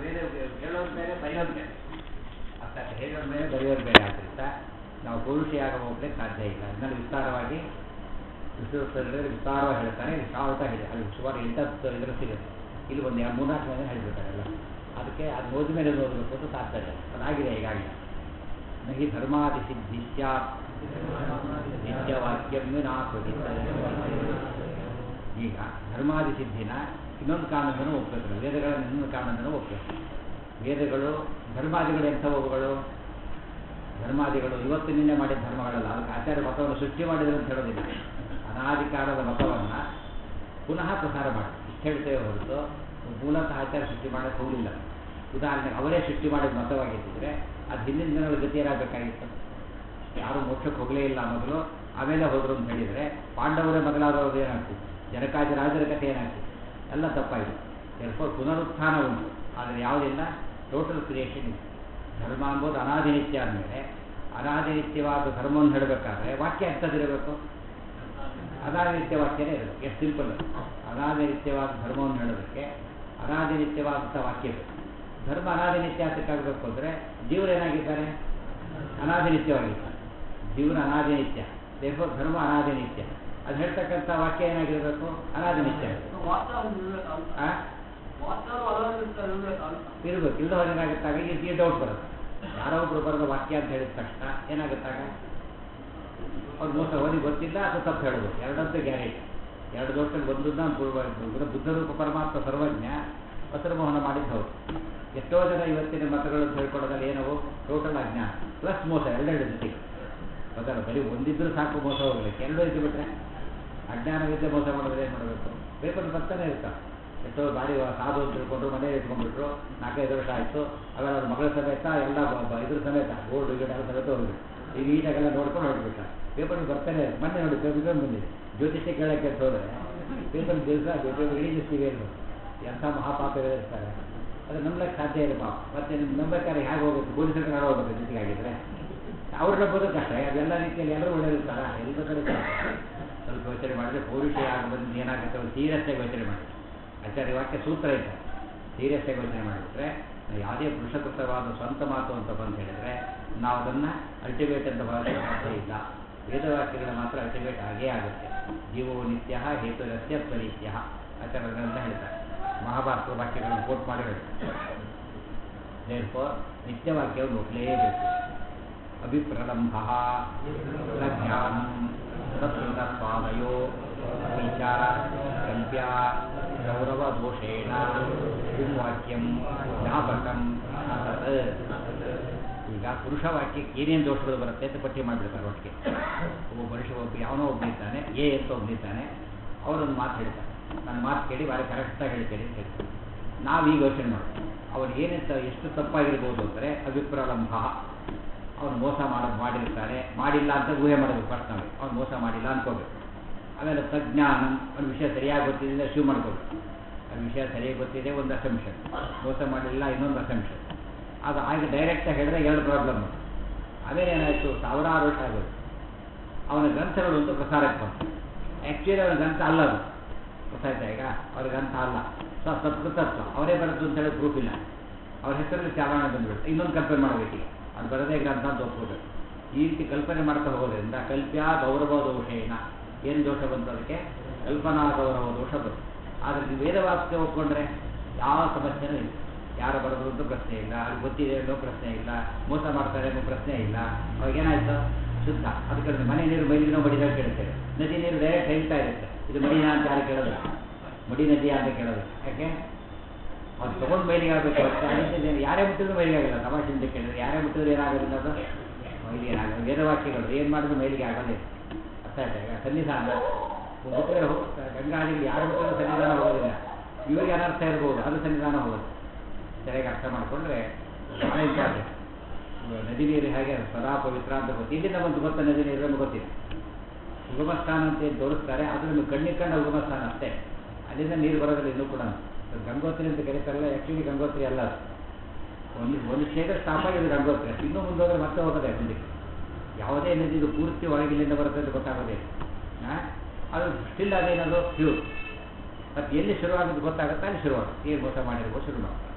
ವೇದ ಹೇಳೋದು ಬೇರೆ ಬರೆಯೋದು ಬೇರೆ ಅರ್ಥ ಆಯ್ತಾ? ಹೇಳೋದು ಬೇರೆ ಬರೆಯೋದು ಬೇರೆ ಆದ್ದರಿಂದ ನಾವು ಪುರುಷಿಯಾಗ ಹೋಗ್ಲಿಕ್ಕೆ ಸಾಧ್ಯ ಇಲ್ಲ ಅದನ್ನಲ್ಲಿ ವಿಸ್ತಾರವಾಗಿ ವಿಶ್ವದಲ್ಲಿ ವಿಸ್ತಾರವಾಗಿ ಹೇಳ್ತಾನೆ ಇಲ್ಲಿ ಶಾರ್ಟ್ ಹೇಳಿ ಅಲ್ಲಿ ಸುಮಾರು ಎಂಟತ್ತು ಇದರ ಸಿಗುತ್ತೆ ಇಲ್ಲಿ ಒಂದು ಎರಡು ಮೂರ್ನಾಲ್ಕು ಮೇಲೆ ಹೇಳಿಬಿಡ್ತಾರಲ್ಲ ಅದಕ್ಕೆ ಅದು ಓದಿದ ಮೇಲೆ ಓದಬೇಕು ಅಂತ ತಾತ್ಪರ್ಯ ಅದಾಗಿದೆ ಈಗಾಗಲೇ ನಹಿ ಧರ್ಮಾದಿ ಸಿದ್ಧಿ ಸ್ಯಾತ್ ನಿತ್ಯವಾಕ್ಯಂ ವಿನಾಕೃತಿ ಈಗ ಧರ್ಮಾದಿ ಸಿದ್ಧಿನ ಇನ್ನೊಂದು ಕಾರಣದನ್ನು ಒಪ್ಪಿದ್ರು ವೇದಗಳ ಇನ್ನೊಂದು ಕಾರಣದನ್ನು ಒಪ್ಪಿದ್ರು ವೇದಗಳು ಧರ್ಮಾದಿಗಳು ಎಂಥವುಗಳು ಧರ್ಮಾದಿಗಳು ಇವತ್ತು ನಿನ್ನೆ ಮಾಡಿದ ಧರ್ಮಗಳಲ್ಲ ಅದಕ್ಕೆ ಆಚಾರ್ಯ ಮತವನ್ನು ಸೃಷ್ಟಿ ಮಾಡಿದ್ರು ಅಂತ ಹೇಳೋದಿಲ್ಲ ಅನಾದಿ ಕಾಲದ ಮತವನ್ನು ಪುನಃ ಪ್ರಸಾರ ಮಾಡಿ ಇಷ್ಟು ಹೇಳ್ತೇವೆ ಹೊರತು ಮೂಲತಃ ಆಚಾರ್ಯ ಸೃಷ್ಟಿ ಮಾಡೋಕ್ಕೆ ಹೋಗಲಿಲ್ಲ ಉದಾಹರಣೆಗೆ ಅವರೇ ಸೃಷ್ಟಿ ಮಾಡಿದ ಮತವಾಗಿದ್ದಿದ್ರೆ ಅದು ಹಿಂದಿನ ದಿನಗಳ ಗತಿ ಏನಾಗಬೇಕಾಗಿತ್ತು ಯಾರು ಮೋಕ್ಷಕ್ಕೆ ಹೋಗಲೇ ಇಲ್ಲ ಮೊದಲು ಆಮೇಲೆ ಹೋದ್ರು ಅಂತ ಹೇಳಿದರೆ ಪಾಂಡವರೇ ಮೊದಲಾದವರು ಏನಾಗ್ತಿತ್ತು ಜನಕಾಜ ರಾಜರ ಕಥೆ ಏನಾಗ್ತಿತ್ತು ಎಲ್ಲ ತಪ್ಪಾಯಿತು ಎರ್ಫೋರ್ ಪುನರುತ್ಥಾನ ಉಂಟು ಆದರೆ ಯಾವುದಿಲ್ಲ ಟೋಟಲ್ ಕ್ರಿಯೇಷನ್ ಇದೆ ಧರ್ಮ ಅಂಬೋದು ಅನಾದಿನಿತ್ಯ ಅಂದಮೇಲೆ ಅನಾದಿನಿತ್ಯವಾದ ಧರ್ಮವನ್ನು ಹೇಳಬೇಕಾದ್ರೆ ವಾಕ್ಯ ಎಂಥದ್ದಿರಬೇಕು ಅನಾದಿನಿತ್ಯ ವಾಕ್ಯನೇ ಇರಬೇಕು ಎಷ್ಟು ಸಿಂಪಲ್ ಅನಾದಿನಿತ್ಯವಾದ ಧರ್ಮವನ್ನು ಹೇಳೋದಕ್ಕೆ ಅನಾದಿನಿತ್ಯವಾದಂಥ ವಾಕ್ಯ ಬೇಕು ಧರ್ಮ ಅನಾದಿನಿತ್ಯ ಆಗಬೇಕು ಅಂದರೆ ಜೀವರು ಏನಾಗಿದ್ದಾರೆ ಅನಾದಿನಿತ್ಯವಾಗಿದ್ದಾರೆ ಜೀವನ ಅನಾದಿನಿತ್ಯ ದೇಹ ಧರ್ಮ ಅನಾದಿನಿತ್ಯ ಅದು ಹೇಳ್ತಕ್ಕಂಥ ವಾಕ್ಯ ಏನಾಗಿರಬೇಕು ಅನಾದಿನಿತ್ಯ ಆ? ಇರ್ಬೇಕು ಇಲ್ಲದವ್ರು ಏನಾಗುತ್ತಾಗ ಈ ಡೌಟ್ ಬರುತ್ತೆ ಯಾರೋ ಒಬ್ರು ಬರೋದು ವಾಕ್ಯ ಅಂತ ಹೇಳಿದ ತಕ್ಷಣ ಏನಾಗುತ್ತಾಗ ಅವ್ರು ಮೋಸ ಓದಿ ಗೊತ್ತಿಲ್ಲ ಅಥವಾ ತಪ್ಪು ಹೇಳಬೇಕು ಎರಡಂತೂ ಗ್ಯಾರಂಟಿ ಎರಡು ದೋಷದಲ್ಲಿ ಒಂದನ್ನ ಪೂರ್ವ ಬುದ್ಧರೂಪ ಪರಮಾತ್ಮ ಸರ್ವಜ್ಞ ವಸ್ತ್ರಮೋಹನ ಮಾಡಿದ್ದು ಹೌದು ಎಷ್ಟೋ ಜನ ಇವತ್ತಿನ ಮತಗಳನ್ನು ಹೇಳ್ಕೊಡೋದ್ರಲ್ಲಿ ಏನವು ಟೋಟಲ್ ಅಜ್ಞಾನ ಪ್ಲಸ್ ಮೋಸ ಎರಡೆರಡು ಜೊತೆಗೆ ಗೊತ್ತಲ್ಲ ಬರೀ ಒಂದಿದ್ರು ಸಾಕು ಮೋಸ ಹೋಗ್ಲಿಕ್ಕೆ ಎರಡು ಇದ್ದು ಬಿಟ್ರೆ ಅಜ್ಞಾನವಿದ್ದೆ ಮೋಸ ಮಾಡಿದ್ರೆ ಏನು ಮಾಡಬೇಕು ಪೇಪರ್ ಬರ್ತಾನೆ ಇರ್ತಾವೆ ಎಷ್ಟೋ ಬಾರಿ ಸಾಧು ಅಂತ ತಿಳ್ಕೊಂಡ್ರು ಮನೆ ಇಟ್ಕೊಂಡ್ಬಿಟ್ರು ನಾಲ್ಕೈದು ವರ್ಷ ಆಯಿತು ಆಮೇಲೆ ಅವ್ರ ಮಗಳ ಸಮೇತ ಎಲ್ಲ ಬ- ಬ- ಇದ್ರ ಸಮೇತ ಗೋಲ್ಡ್ ಗಿಡ ಎಲ್ಲ ಸಮೇತ ಹೋಗ್ಬಿಟ್ಟು ಈಗ ಈಟಾಗೆಲ್ಲ ನೋಡ್ಕೊಂಡು ಹೊರಡ್ಬಿಟ್ಟ ಪೇಪರ್ ಬರ್ತಾನೆ ಇರುತ್ತೆ. ಮೊನ್ನೆ ನೋಡಿ ಪೇಪರ್ ಬಂದಿದೆ ಜ್ಯೋತಿಷ್ಯ ಕೇಳಕ್ಕೆ ಅಂತ ಹೋದ್ರೆ ಪೇಪರ್ ದಿವಸ ಪೇಪರ್ ಇಡೀ ಸಿಗೇನು ಎಂಥ ಮಹಾಪಾಪಗಳು ಇರ್ತಾರೆ ಅದು ನಂಬಕ್ಕೆ ಸಾಧ್ಯ ಇಲ್ಲ ಪಾಪ ಮತ್ತೆ ನಿಮ್ಗೆ ನಂಬಬೇಕಾದ್ರೆ ಹೇಗೆ ಹೋಗುತ್ತೆ ಪೊಲೀಸರ ಕಡೆ ಹೋಗ್ಬೇಕು ಜೊತೆಗೆ ಆಗಿದ್ರೆ ಅವ್ರು ನಂಬೋದು ಕಷ್ಟ ಅದೆಲ್ಲ ರೀತಿಯಲ್ಲಿ ಎಲ್ಲರೂ ಒಳ್ಳೆದಿರ್ತಾರ ಎಲ್ಲರೂ ಕಡೆ ಸ್ವಲ್ಪ ಯೋಚನೆ ಮಾಡಿದ್ರೆ ಪೌರುಷೆ ಬಂದು ಏನಾಗುತ್ತೆ ಒಂದು ಸೀರಿಯಸ್ಸಾಗಿ ಯೋಚನೆ ಮಾಡಿ ಆಚಾರ್ಯ ವಾಕ್ಯ ಸೂತ್ರ ಇದೆ ಸೀರಿಯಸ್ಸಾಗಿ ಯೋಚನೆ ಮಾಡಿಬಿಟ್ರೆ ಯಾವುದೇ ಪುರುಷಕೃತವಾದ ಸ್ವಂತ ಮಾತು ಅಂತ ಬಂದು ಹೇಳಿದ್ರೆ ನಾವು ಅದನ್ನು ಅಲ್ಟಿಮೇಟ್ ಅಂತ ಬರೋದಕ್ಕೆ ಸಾಧ್ಯ ಇಲ್ಲ ವೇದವಾಕ್ಯಗಳು ಮಾತ್ರ ಅಲ್ಟಿಮೇಟ್ ಆಗೇ ಆಗುತ್ತೆ ಜೀವೋ ನಿತ್ಯ ಹೇತುರಸ್ಯ ತ್ವನಿತ್ಯ ಆಚಾರ್ಯ ಗ್ರಂಥ ಹೇಳ್ತಾರೆ ಮಹಾಭಾರತದ ವಾಕ್ಯಗಳನ್ನು ಕೋಟ್ ಮಾಡಿ ಹೇಳ್ತಾರೆ ದೇರ್ಫೋರ್ ನಿತ್ಯವಾಕ್ಯವನ್ನು ಒಪ್ಪಲೇಬೇಕು ಅಭಿಪ್ರಲಂಭ ಜ್ಞಾನ ತತ್ಸ್ವಾದಯೋ ವಿಚ ಕಲ್ಪ್ಯ ಗೌರವದೋಷೇಣ ವಾಕ್ಯಂ ಜ್ಞಾಪಕಂ ಅಸತ್ ಈಗ ಪುರುಷ ವಾಕ್ಯಕ್ಕೆ ಏನೇನು ದೋಷಗಳು ಬರುತ್ತೆ ಅಂತ ಪಟ್ಟಿ ಮಾಡಿಬಿಡ್ತಾರೆ ಒಟ್ಟಿಗೆ ಒಬ್ಬ ಮನುಷ್ಯ ಒಬ್ಬ ಯಾವನೋ ಒಬ್ಬನಿದ್ದಾನೆ ಎ ಅಂತ ಒಬ್ಬನಿದ್ದಾನೆ ಅವರೊಂದು ಮಾತು ಹೇಳ್ತಾರೆ ನನ್ನ ಮಾತು ಕೇಳಿ ಭಾಳ ಕರೆಕ್ಟಾಗಿ ಹೇಳ್ತೇನೆ ಅಂತ ಹೇಳ್ತಾರೆ ನಾವೀಗ ಯೋಚನೆ ಮಾಡ್ತೀವಿ ಅವನು ಏನೆಂತ ಎಷ್ಟು ತಪ್ಪಾಗಿರ್ಬೋದು ಅಂದರೆ ಅಭಿಪ್ರಾರಂಭ ಅವನು ಮೋಸ ಮಾಡೋದು ಮಾಡಿರ್ತಾನೆ ಮಾಡಿಲ್ಲ ಅಂತ ಊಹೆ ಮಾಡಬೇಕು ಫಸ್ಟ್ ನಾವು ಅವ್ನು ಮೋಸ ಮಾಡಿಲ್ಲ ಅನ್ಕೋಬೇಕು ಆಮೇಲೆ ತಜ್ಞಾನ ಅವ್ನ ವಿಷಯ ಸರಿಯಾಗಿ ಗೊತ್ತಿದೆ ಶೂ ಮಾಡ್ಕೋಬೇಕು ಅವ್ನ ವಿಷಯ ಸರಿಯಾಗಿ ಗೊತ್ತಿದೆ ಒಂದು ಅಸಂಶನ್ ಮೋಸ ಮಾಡಿಲ್ಲ ಇನ್ನೊಂದು ಅಸಂಶನ್ ಅದು ಆಗ ಡೈರೆಕ್ಟಾಗಿ ಹೇಳಿದ್ರೆ ಎರಡು ಪ್ರಾಬ್ಲಮ್ ಆಮೇಲೆ ಏನಾಯಿತು ಸಾವಿರಾರು ವರ್ಷ ಆಗೋದು ಅವನ ಗ್ರಂಥಗಳು ಒಂದು ಪ್ರಸಾರಕ್ಕೆ ಬಂತು ಆ್ಯಕ್ಚುಲಿ ಅವನ ಗ್ರಂಥ ಅಲ್ಲ ಅದು ಗೊತ್ತಾಯ್ತಾ ಈಗ ಅವ್ರ ಗ್ರಂಥ ಅಲ್ಲ ಸೊ ತತ್ವ ಅವರೇ ಬರೆದು ಅಂತ ಹೇಳಿ ಪ್ರೂಫ್ ಇಲ್ಲ ಅವ್ರ ಹೆಸರಲ್ಲಿ ಚಾವಣ ಬಂದ್ಬಿಡುತ್ತೆ ಇನ್ನೊಂದು ಕಲ್ಪನೆ ಮಾಡಬೇಕೀಗ ಅದು ಬರದೇ ಗ್ರಂಥ ಅಂತ ಒಪ್ಕೋಬೇಕು ಈ ರೀತಿ ಕಲ್ಪನೆ ಮಾಡ್ತಾ ಹೋಗೋದ್ರಿಂದ ಕಲ್ಪ್ಯ ಗೌರವ ದೋಷೇನ ಏನು ದೋಷ ಬಂತು ಅದಕ್ಕೆ ಕಲ್ಪನಾ ಗೌರವ ದೋಷ ಬಂತು ಆದರೆ ನೀವು ವೇದವಾಕ್ಯ ಒಪ್ಕೊಂಡ್ರೆ ಯಾವ ಸಮಸ್ಯೆನೂ ಇಲ್ಲ ಯಾರು ಬರೋದು ಅಂತ ಪ್ರಶ್ನೆ ಇಲ್ಲ ಅದು ಗೊತ್ತಿದೆ ಅನ್ನೋ ಪ್ರಶ್ನೆ ಇಲ್ಲ ಮೋಸ ಮಾಡ್ತಾರೆ ಅನ್ನೋ ಪ್ರಶ್ನೆ ಇಲ್ಲ ಅವಾಗ ಏನಾಯ್ತು ಶುದ್ಧ ಅದಕ್ಕೆ ಮನೆ ನೀರು ಮೈಲಿನೋ ಮಡಿದಾಗ ಕೇಳ್ತೇವೆ ನದಿ ನೀರು ಡೈರೆಕ್ಟ್ ಹರಿತಾ ಇರುತ್ತೆ ಇದು ಮಡಿನ ಅಂತ ಯಾರು ಕೇಳೋದು ಮಡಿ ನದಿ ಅಂತ ಕೇಳೋದು ಯಾಕೆ ಅವ್ರು ತೊಗೊಂಡು ಮೈಲಿಗೆ ಆಗಬೇಕು ಅದಕ್ಕೆ ಯಾರೇ ಮುಟ್ಟಿದ್ರು ಮೈಲಿಗೆ ಆಗಲ್ಲ ತಮಾಷೆಯಿಂದ ಕೇಳಿದ್ರೆ ಯಾರೇ ಮುಟ್ಟಿದ್ರು ಏನಾಗೋದಿಲ್ಲ ಅದು ಮೈಲಿಗೆ ಏನಾಗಲ್ಲ ವೇದವಾಕ್ಯಗಳು ಏನು ಮಾಡಿದ್ರು ಮೈಲಿಗೆ ಆಗಲ್ಲ ಅರ್ಥ ಆಯ್ತಾ ಈಗ ಸನ್ನಿಧಾನ ಮುಟ್ಟಿದ್ರೆ ಹೋ- ಗಂಗಾದಿಗಳು ಯಾರು ಮುಟ್ಟಿದ್ರು ಸನ್ನಿಧಾನ ಹೋಗೋದಿಲ್ಲ ಇವರಿಗೆ ಅನರ್ಥ ಇರ್ಬೋದು ಅದು ಸನ್ನಿಧಾನ ಹೋಗೋದು ಸರಿಯಾಗಿ ಅರ್ಥ ಮಾಡಿಕೊಂಡ್ರೆ ಭಾಳ ಇಂಪಾರ್ಟೆಂಟ್ ನದಿ ನೀರು ಹೇಗೆ ಸದಾ ಪವಿತ್ರ ಅಂತ ಗೊತ್ತು ಇಲ್ಲಿಂದ ಬಂದು ಗೊತ್ತ ನದಿ ನೀರು ನಮ್ಗೆ ಗೊತ್ತಿದೆ ಉಗಮ ಸ್ಥಾನ ಅಂತ ಏನು ತೋರಿಸ್ತಾರೆ ಅದು ನಿಮಗೆ ಕಣ್ಣಿಕ್ಕಂಡ ಉಗಮ ಸ್ಥಾನ ಅಷ್ಟೇ ಅಲ್ಲಿಂದ ನೀರು ಬರೋದಿಲ್ಲ ಇನ್ನೂ ಕೂಡ ಗಂಗೋತ್ರಿ ಅಂತ ಕರೀತಾರಲ್ಲ ಆ್ಯಕ್ಚುಲಿ ಗಂಗೋತ್ರಿ ಅಲ್ಲ ಅದು ಒಂದು ಒಂದು ಸ್ಟೇಜ್ ಸ್ಟಾಪ್ ಆಗಿದೆ ಗಂಗೋತ್ರಿ ಅಷ್ಟು ಇನ್ನೂ ಮುಂದೆ ಹೋದ್ರೆ ಮತ್ತೆ ಹೋಗೋದೆ ಮುಂದಕ್ಕೆ ಯಾವುದೇ ನದಿ ಇದು ಪೂರ್ತಿ ಒಳಗಿಲ್ಲಿಂದ ಬರುತ್ತೆ ಅಂತ ಗೊತ್ತಾಗೋದೇ ಹಾಂ ಅದು ಸ್ಟಿಲ್ ಅದೇನದು ಪ್ಯೂರ್ ಮತ್ತು ಎಲ್ಲಿ ಶುರುವಾಗೋದು ಗೊತ್ತಾಗುತ್ತೆ ಅಲ್ಲಿ ಶುರುವಾಗುತ್ತೆ ಏನು ಮೋಸ ಮಾಡಿರ್ಬೋದು ಶುರು ಮಾಡ್ತಾರೆ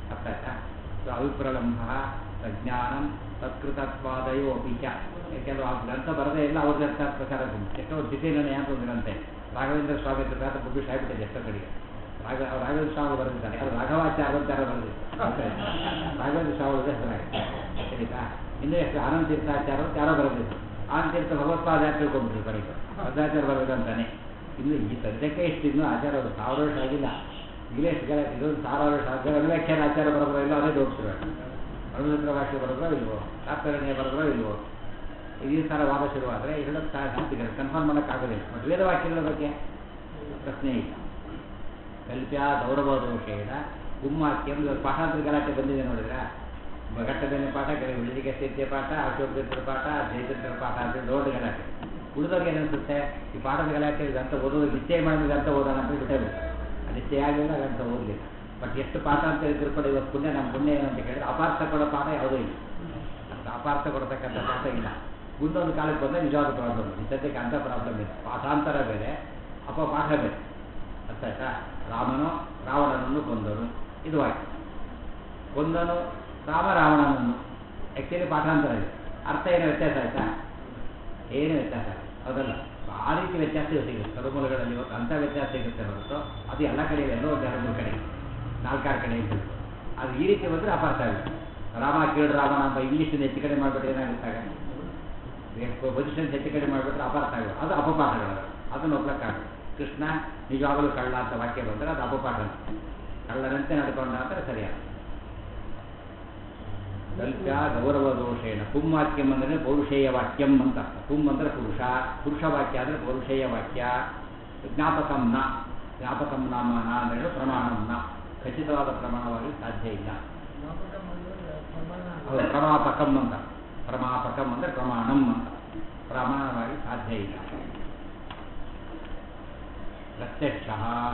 ಅರ್ಥ ಆಯ್ತಾ ಸೊ ಅವಿಪ್ರಲಂಭ ಪ್ರಜ್ಞಾನಂ ತತ್ಕೃತತ್ವಾದಯೋ ಅಪಿ ಚ ಕೆಲವು ಆ ಗ್ರಂಥ ಬರದೇ ಇಲ್ಲ ಅವ್ರದ್ದು ಅರ್ಥ ಪ್ರಚಾರ ಎಷ್ಟೋ ಜಿತೇನೇ ಅಂತ ಒಂದು ಗ್ರಂಥ ಇದೆ. ರಾಘವೇಂದ್ರ ಸ್ವಾಮಿ ಅಂತ ಗ್ರಂಥ ಪಬ್ಲಿಷ್ ಆಗಿಬಿಟ್ಟಿದೆ ಎಷ್ಟೋ ಕಡೆಗೆ ರಾಘ ರಾಘವೇಂದ್ರ ಸ್ವಾಮಿ ಬರೆದಿದ್ದಾರೆ ಅದು ರಾಘವಾಚಾರ್ಯ ಅಂತಾರ ಬರೆದಿದ್ದಾರೆ ರಾಘವೇಂದ್ರ ಸ್ವಾಮಿ ಹೆಸರಾಗಿದೆ ಸರಿತಾ ಇನ್ನು ಎಷ್ಟು ಆನಂದ ತೀರ್ಥಾಚಾರ್ಯ ಅಂತ ಯಾರೋ ಬರೆದಿದ್ರು ಆನಂದ ತೀರ್ಥ ಭಗವತ್ಪಾದ ಅಂತ ತಿಳ್ಕೊಂಡ್ಬಿಟ್ರು ಕಡೆಗೆ ಭದ್ರಾಚಾರ್ಯ ಬರೆದಂತಾನೆ ಇನ್ನು ಈ ಸದ್ಯಕ್ಕೆ ಇಷ್ಟು ಇನ್ನೂ ಆಚಾರ ಅವರು ಸಾವಿರ ವರ್ಷ ಆಗಿಲ್ಲ ಇಂಗ್ಲೀಷ್ಗಳ ಇದೊಂದು ಸಾವಿರ ವರ್ಷ ಆಚಾರ ವ್ಯಾಖ್ಯಾನ ಆಚಾರ ಬರೋಬ್ರೋ ಇಲ್ಲ ಅದೇ ದೊಡ್ಡ ಅನುಸೂತ್ರ ಭಾಷೆ ಬರೋಬ್ರೋ ಇಲ್ವೋ ತಾತ್ಪರ್ಯ ಬರೋಬ್ರೋ ಇಲ್ವೋ ಈ ಥರ ವಾದ ಶುರುವಾದರೆ ಹೇಳೋಕ್ಕೆ ಸಾಧ್ಯ ಕನ್ಫರ್ಮ್ ಮಾಡೋಕ್ಕಾಗೋದಿಲ್ಲ ಬಟ್ ವೇದವಾಕ್ಯಗಳ ಬಗ್ಗೆ ಪ್ರಶ್ನೆ ಇಲ್ಲ ಕಲ್ಪ್ಯ ಗೌರವ ದೋಷೇಣ ಗುಮ್ಮಾಕ್ಯಂ ಇವಾಗ ಪಾಠಾಂತರ ಗಲಾಟೆ ಬಂದಿದೆ ನೋಡಿದ್ರೆ ಘಟ್ಟದಲ್ಲಿ ಪಾಠ ಕೆಲವು ವಿಳಿಗೆ ಸ್ಥಿತಿಯ ಪಾಠ ಅಶೋಕ ತೀರ್ಥರ ಪಾಠ ಜಯತೀರ್ಥರ ಪಾಠ ಅಂತ ದೊಡ್ಡ ಗಲಾಟೆ ಉಳಿದವ್ರಿಗೆ ಏನನ್ಸುತ್ತೆ ಈ ಪಾಠದ ಗಲಾಟೆ ಅಂತ ಓದೋದು ನಿಶ್ಚಯ ಮಾಡಿದ್ರೆ ಅಂತ ಓದೋಣ ಅಂತ ಬಿಟ್ಟೇ ಬಿಡ್ತಾರೆ ಅದು ನಿಶ್ಚಯ ಆಗಲಿಲ್ಲ ಅಂತ ಓದಲಿಲ್ಲ ಬಟ್ ಎಷ್ಟು ಪಾಠ ಅಂತ ಇದ್ರು ಕೂಡ ಇವತ್ತು ಪುಣ್ಯ ನಮ್ಮ ಪುಣ್ಯ ಏನು ಅಂತ ಕೇಳಿದ್ರೆ ಅಪಾರ್ಥ ಕೊಡೋ ಪಾಠ ಯಾವುದೂ ಇಲ್ಲ ಅಂತ ಅಪಾರ್ಥ ಕೊಡ್ತಕ್ಕಂಥ ಪಾಠ ಇಲ್ಲ ಮುಂದೊಂದು ಕಾಲಕ್ಕೆ ಬಂದರೆ ನಿಜವಾದ ಪ್ರಾಬ್ಲಮ್ ಈ ಸದ್ಯಕ್ಕೆ ಅಂಥ ಪ್ರಾಬ್ಲಮ್ ಇಲ್ಲ ಪಾಠಾಂತರ ಬೇರೆ ಅಪಪಾಠ ಬೇರೆ ಅರ್ಥ ಆಯ್ತಾ ರಾಮನು ರಾವಣನನ್ನು ಕೊಂದನು ಇದು ವಾಕ್ಯ ಕೊಂದನು ರಾಮ ರಾವಣನನ್ನು ಆ್ಯಕ್ಚುಲಿ ಪಾಠಾಂತರ ಇದೆ ಅರ್ಥ ಏನು ವ್ಯತ್ಯಾಸ ಆಯ್ತಾ ಏನು ವ್ಯತ್ಯಾಸ ಇಲ್ಲ ಹೌದಲ್ಲ ಆ ರೀತಿ ವ್ಯತ್ಯಾಸ ಸಿಗುತ್ತೆ ಕರುಮೂಲಗಳಲ್ಲಿ ಇವತ್ತು ಅಂಥ ವ್ಯತ್ಯಾಸ ಸಿಗುತ್ತೆ ಹೊರತು ಅದು ಎಲ್ಲ ಕಡೆ ಇದೆ ಎಲ್ಲೋ ಒಂದು ಎರಡು ಮೂರು ಕಡೆ ನಾಲ್ಕಾರು ಕಡೆ ಇದೆ ಅದು ಈ ರೀತಿ ಬಂದರೆ ಅಪಾರ್ಥ ಆಗುತ್ತೆ ರಾಮ ಕೇಳು ರಾವಣ ಅಂತ ಇಂಗ್ಲೀಷನ್ನು ಹೆಚ್ಚು ಕಡೆ ಮಾಡಿಬಿಟ್ಟು ಏನಾಗುತ್ತಾಗ ಪೊಸಿಷನ್ ಹೆಚ್ಚು ಕಡೆ ಮಾಡಿಬಿಟ್ರೆ ಅಪಾರ್ಥ ಆಗುತ್ತೆ ಅದು ಅಪಪಾಠಗಳು ಅದನ್ನು ಒಪ್ಲಕ್ಕಾಗುತ್ತೆ ಕೃಷ್ಣ ನಿಜವಾಗಲೂ ಕಳ್ಳ ಅಂತ ವಾಕ್ಯ ಬಂದರೆ ಅದು ಅಪಪಾಠ ಕಳ್ಳನಂತೆ ನಡ್ಕೊಂಡ ಅಂದರೆ ಸರಿಯಾದ ಕಲ್ಪ್ಯ ಗೌರವ ದೋಷೇಣ ಪುಂ ವಾಕ್ಯಂ ಅಂದರೆ ಪೌರುಷೇಯ ವಾಕ್ಯಂ ಅಂತ ಅರ್ಥ ಪುಂ ಅಂದರೆ ಪುರುಷ ಪುರುಷ ವಾಕ್ಯ ಅಂದರೆ ಪೌರುಷೇಯ ವಾಕ್ಯ ಜ್ಞಾಪಕಂ ನ ಜ್ಞಾಪಕಂ ನಾಮ ನ ಅಂದರೆ ಪ್ರಮಾಣಂ ನ ಖಚಿತವಾದ ಪ್ರಮಾಣವಾಗಿ ಸಾಧ್ಯ ಇಲ್ಲ ಹೌದು, ಪ್ರಮಾಪಕಂ ಅಂತ ಪ್ರಮಾಪಕಂ ಅಂದರೆ ಪ್ರಮಾಣಂ ಅಂತ ಪ್ರಮಾಣವಾಗಿ ಸಾಧ್ಯ ಇಲ್ಲ ಪ್ರತ್ಯಕ್ಷ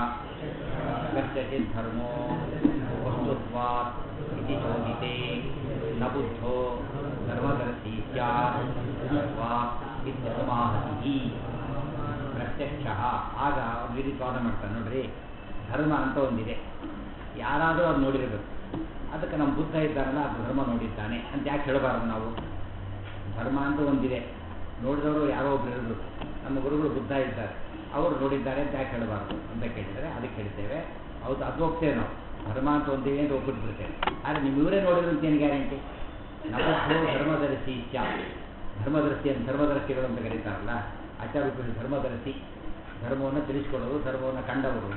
ಕಸ್ಯಚಿತ್ ಧರ್ಮೋ ವಸ್ತುತ್ವಾತ್ ಇತಿ ಚೋದಿತೆ ನ ಬುದ್ಧೋ ಧರ್ಮದರ್ಶಿ ಸ್ಯಾತ್ ಬುದ್ಧತ್ವಾತ್ ಇತ್ಯನುಮಾಹತಿ ಪ್ರತ್ಯಕ್ಷ ಆಗ ಒಂದು ರೀತಿ ವಾದ ಮಾಡ್ತಾನೆ ನೋಡ್ರಿ ಧರ್ಮ ಅಂತ ಒಂದಿದೆ ಯಾರಾದರೂ ಅದು ನೋಡಿರಬೇಕು ಅದಕ್ಕೆ ನಮ್ಮ ಬುದ್ಧ ಇದ್ದಾನಲ್ಲ ಅದು ಧರ್ಮ ನೋಡಿದ್ದಾನೆ ಅಂತ ಯಾಕೆ ಹೇಳಬಾರ್ದು ನಾವು ಧರ್ಮ ಅಂತ ಒಂದಿದೆ ನೋಡಿದವರು ಯಾರೋ ಒಬ್ರು ಇರಬೇಕು ನಮ್ಮ ಗುರುಗಳು ಬುದ್ಧ ಇದ್ದಾರೆ ಅವರು ನೋಡಿದ್ದಾರೆ ಅಂತ ಯಾಕೆ ಹೇಳಬಾರ್ದು ಅಂತ ಕೇಳಿದರೆ ಅದಕ್ಕೆ ಹೇಳ್ತೇವೆ ಹೌದು ಅದು ಹೋಗ್ತೇವೆ ನಾವು ಧರ್ಮ ಅಂತ ಒಂದಿದೆ ಅಂತ ಒಪ್ಪಿಟ್ಬಿಡ್ತೇವೆ ಆದರೆ ನೀವು ಇವರೇ ನೋಡಿದ್ರು ಅಂತ ಏನು ಗ್ಯಾರಂಟಿ ನಮ್ಮದು ಧರ್ಮದರ್ಶಿ ಇಚ್ಛಾ ಧರ್ಮದರ್ಶಿ ಅಂತ ಧರ್ಮದರ್ಶಿಗಳು ಅಂತ ಕರೀತಾರಲ್ಲ ಆಚಾರ್ಯ ಧರ್ಮದರ್ಶಿ ಧರ್ಮವನ್ನು ತಿಳಿಸ್ಕೊಡೋದು ಧರ್ಮವನ್ನು ಕಂಡವರು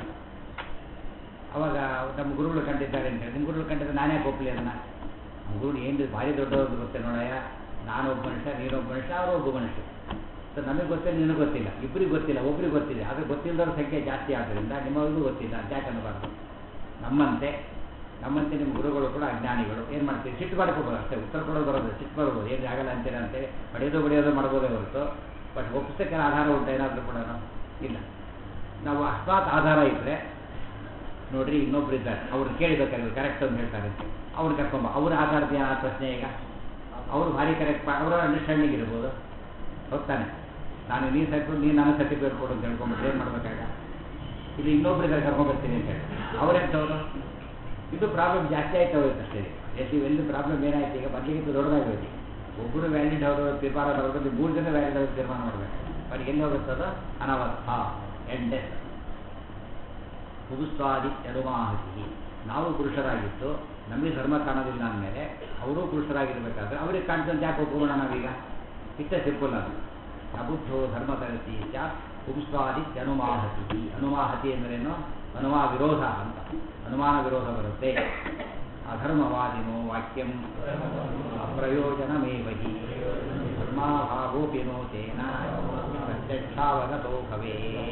ಅವಾಗ ನಮ್ಮ ಗುರುಗಳು ಕಂಡಿದ್ದಾರೆ ಅಂತ ಹೇಳಿ ನಿಮ್ಮ ಗುರುಗಳು ಕಂಡಿದ್ರೆ ನಾನೇ ಒಪ್ಪಲಿ ಅದನ್ನ ನಮ್ಮ ಗುರುಗಳು ಏನು ಭಾರಿ ದೊಡ್ಡವ್ರು ಗೊತ್ತೇ ನೋಡಯ್ಯ ನಾನೊಬ್ಬ ಮನುಷ್ಯ ನೀನೊಬ್ಬ ಮನುಷ್ಯ ಅವರು ಒಬ್ಬ ಮನುಷ್ಯ ಸೊ ನಮಗೆ ಗೊತ್ತಿಲ್ಲ ನಿನಗೆ ಗೊತ್ತಿಲ್ಲ ಇಬ್ಬರಿಗೆ ಗೊತ್ತಿಲ್ಲ ಒಬ್ರಿಗೆ ಗೊತ್ತಿದೆ ಆದರೆ ಗೊತ್ತಿಲ್ಲದವ್ರ ಸಂಖ್ಯೆ ಜಾಸ್ತಿ ಆದ್ದರಿಂದ ನಿಮಗೂ ಗೊತ್ತಿಲ್ಲ ಅಂತ ಯಾಕೆ ಅನ್ನಬಾರ್ದು ನಮ್ಮಂತೆ ನಮ್ಮಂತೆ ನಿಮ್ಮ ಗುರುಗಳು ಕೂಡ ಅಜ್ಞಾನಿಗಳು ಏನು ಮಾಡ್ತೀವಿ ಸಿಟ್ಟು ಮಾಡ್ಕೋಬೋದು ಅಷ್ಟೇ ಉತ್ತರ ಕೊಡೋದು ಬರೋದು ಸಿಟ್ಟು ಮಾಡ್ಬೋದು ಏನು ಆಗಲ್ಲ ಅಂತೀರ ಅಂತೇಳಿ ಹೊಡೆಯೋದು ಬಡಿಯೋದು ಮಾಡ್ಬೋದೇ ಹೊರತು ಬಟ್ ಒಪ್ಪಿಸಕ್ಕೆ ಆಧಾರ ಉಂಟು ಏನಾದರೂ ಕೂಡ ಇಲ್ಲ ನಾವು ಅಕಸ್ಮಾತ್ ಆಧಾರ ಇದ್ದರೆ ನೋಡ್ರಿ ಇನ್ನೊಬ್ರು ಇದ್ದಾರೆ ಅವ್ರು ಕೇಳಬೇಕಾದ್ರೆ ಕರೆಕ್ಟ್ ಅಂತ ಹೇಳ್ತಾರೆ ಅಂತ ಅವ್ರು ಕರ್ಕೊಂಬ ಅವ್ರ ಆಧಾರದ ಏನು ಆ ಪ್ರಶ್ನೆ ಈಗ ಅವರು ಭಾರಿ ಕರೆಕ್ಟ್ ಅವರ ಅಂಡರ್ಸ್ಟ್ಯಾಂಡಿಂಗ್ ಇರ್ಬೋದು ಹೋಗ್ತಾನೆ ನಾನು ನೀನು ಸರ್ಟಿಫಿಕೇಟ್ ನೀನು ನಾನು ಸರ್ಟಿಫಿಕೇಟ್ ಕೊಡು ಅಂತ ಹೇಳ್ಕೊಂಡ್ಬಿಟ್ರೆ ಏನು ಮಾಡ್ಬೇಕಾಗ ಇಲ್ಲಿ ಇನ್ನೊಬ್ರಿಗೆ ಕರ್ಕೊಂಡ್ಬರ್ತೀನಿ ಅಂತ ಹೇಳಿ ಅವ್ರೆಂಥವ್ರು ಇದು ಪ್ರಾಬ್ಲಮ್ ಜಾಸ್ತಿ ಆಯ್ತು ಹೋಯ್ತು ಅಷ್ಟೇ ಎಷ್ಟು ಇವೆಲ್ಲ ಪ್ರಾಬ್ಲಮ್ ಏನಾಯ್ತು ಈಗ ಮೊದಲಿಗಿಂತ ದೊಡ್ಡದಾಗೋಯ್ತು ಒಬ್ಬರು ವ್ಯಾಲಿಡ್ ಅವರು ತೀರ್ಮಾನ ಬರೋದು ಮೂರು ಜನ ವ್ಯಾಲಿಡ್ ಅವರು ತೀರ್ಮಾನ ಮಾಡಬೇಕು ಅವ್ರಿಗೆ ಎಲ್ಲಿ ಹೋಗುತ್ತದೋ ಅನವರ್ಥ ಎಂಡೆಸ್ ಪುರುಸ್ವಾದಿ ಯದುಮಾಹತಿ ನಾವು ಪುರುಷರಾಗಿತ್ತು ನಮಗೆ ಧರ್ಮ ಕಾಣೋದಿಲ್ಲ ಅಂದಮೇಲೆ ಅವರೂ ಪುರುಷರಾಗಿರ್ಬೇಕಾದ್ರೆ ಅವ್ರಿಗೆ ಕಾಣ್ತಂತೆ ಯಾಕೆ ಒಪ್ಪಿಕೊಳ್ಳೋಣ ನಾವೀಗ ಇಷ್ಟೇ ಸಿಂಪಲ್ ಅದು ಪ್ರಬುದ್ಧೋ ಧರ್ಮ ತರತಿ ಸ್ಯಾತ್ ಪುಂಸ್ವಾದಿ ಅನುಮಾಹತಿ ಅನುಮಾಹತಿ ಅಂದ್ರೇನು ಅನುಮಾ ವಿರೋಧ ಅಂತ ಅನುಮಾನ ವಿರೋಧ ಬರುತ್ತೆ ಅಧರ್ಮವಾದಿನೋ ವಾಕ್ಯಂ ಅಪ್ರಯೋಜನಮೇವಹಿ ಧರ್ಮಾಭಾವೋಪಿನೋ ತೇನ ಪ್ರತ್ಯಕ್ಷಾವಗತೋ ಭವೇ